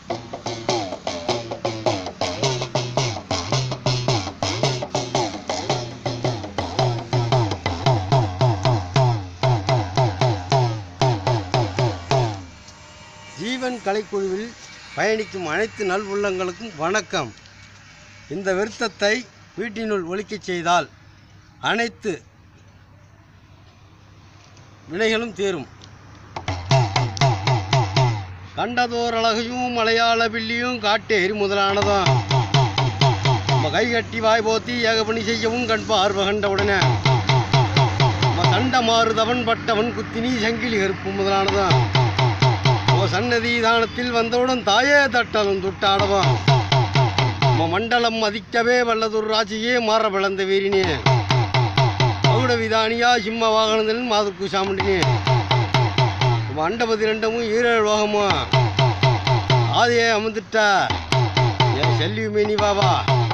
ஜீவன் கலைக்குழுவில் பயணிக்கும் அனைத்து நல் உள்ளங்களுக்கும் வணக்கம் இந்த விருத்தத்தை வீட்டினுள் ஒலிக்கச் செய்தால் அனைத்து வினைகளும் தீரும் கண்டதோர் அழகையும் மலையாள பில்லியும் காட்டேரி முதலானதும் நம்ம கை கட்டி வாய் போத்தி ஏகபணி செய்யவும் கண்பார்வ கண்டவுடனே நம்ம கண்ட மாறுதவன் பட்டவன் குத்தினி சங்கிலி கருப்பு முதலானதும் ஓ சன்னதி தானத்தில் வந்தவுடன் தாயே தட்டலும் துட்டாடவும் நம்ம மண்டலம் மதிக்கவே வல்லதொரு ராஜியே மாற விளந்த வீரினே மகுட விதானியா சிம்ம வாகனத்தில் மாதுக்கு சாமுண்டினே நம்ம அண்டபதி ரெண்டமும் ஈரேழு லோகமும் ஆதியே அமர்ந்துட்டா என் செல்வி மேனி பாபா